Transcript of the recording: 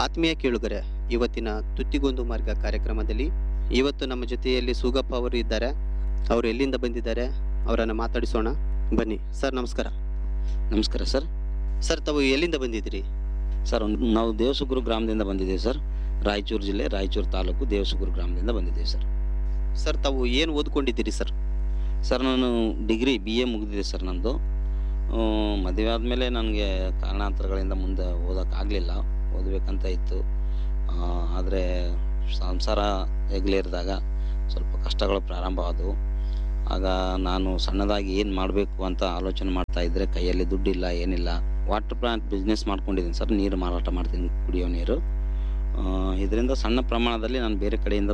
ಆತ್ಮೀಯ ಕೇಳುಗರೆ ಇವತ್ತಿನ ತುತ್ತಿಗೊಂದು ಮಾರ್ಗ ಕಾರ್ಯಕ್ರಮದಲ್ಲಿ ಇವತ್ತು ನಮ್ಮ ಜೊತೆಯಲ್ಲಿ ಸೂಗಪ್ಪ ಅವರು ಇದ್ದಾರೆ ಅವರು ಎಲ್ಲಿಂದ ಬಂದಿದ್ದಾರೆ ಅವರನ್ನು ಮಾತಾಡಿಸೋಣ ಬನ್ನಿ ಸರ್ ನಮಸ್ಕಾರ ನಮಸ್ಕಾರ ಸರ್ ಸರ್ ತಾವು ಎಲ್ಲಿಂದ ಬಂದಿದ್ದೀರಿ ಸರ್ ಒಂದು ನಾವು ದೇವಸುಗುರು ಗ್ರಾಮದಿಂದ ಬಂದಿದ್ದೇವೆ ಸರ್ ರಾಯಚೂರು ಜಿಲ್ಲೆ ರಾಯಚೂರು ತಾಲೂಕು ದೇವಸುಗುರು ಗ್ರಾಮದಿಂದ ಬಂದಿದ್ದೇವೆ ಸರ್ ಸರ್ ತಾವು ಏನು ಓದ್ಕೊಂಡಿದ್ದೀರಿ ಸರ್ ಸರ್ ನಾನು ಡಿಗ್ರಿ ಬಿ ಎ ಮುಗಿದಿದೆ ಸರ್ ನಂದು ಆ, ಮದುವೆ ಆದಮೇಲೆ ನನಗೆ ಕಾರಣಾಂತರಗಳಿಂದ ಮುಂದೆ ಓದೋಕ್ಕಾಗಲಿಲ್ಲ ಓದಬೇಕಂತ ಇತ್ತು ಆದರೆ ಸಂಸಾರ ಹೆಗ್ಲೇರಿದಾಗ ಸ್ವಲ್ಪ ಕಷ್ಟಗಳು ಪ್ರಾರಂಭ ಆದವು ಆಗ ನಾನು ಸಣ್ಣದಾಗಿ ಏನು ಮಾಡಬೇಕು ಅಂತ ಆಲೋಚನೆ ಮಾಡ್ತಾ ಇದ್ದರೆ ಕೈಯಲ್ಲಿ ದುಡ್ಡಿಲ್ಲ ಏನಿಲ್ಲ ವಾಟರ್ ಪ್ಲಾಂಟ್ ಬಿಸ್ನೆಸ್ ಮಾಡ್ಕೊಂಡಿದ್ದೀನಿ ಸರ್ ನೀರು ಮಾರಾಟ ಮಾಡ್ತೀನಿ ಕುಡಿಯೋ ನೀರು ಇದರಿಂದ ಸಣ್ಣ ಪ್ರಮಾಣದಲ್ಲಿ ನಾನು ಬೇರೆ ಕಡೆಯಿಂದ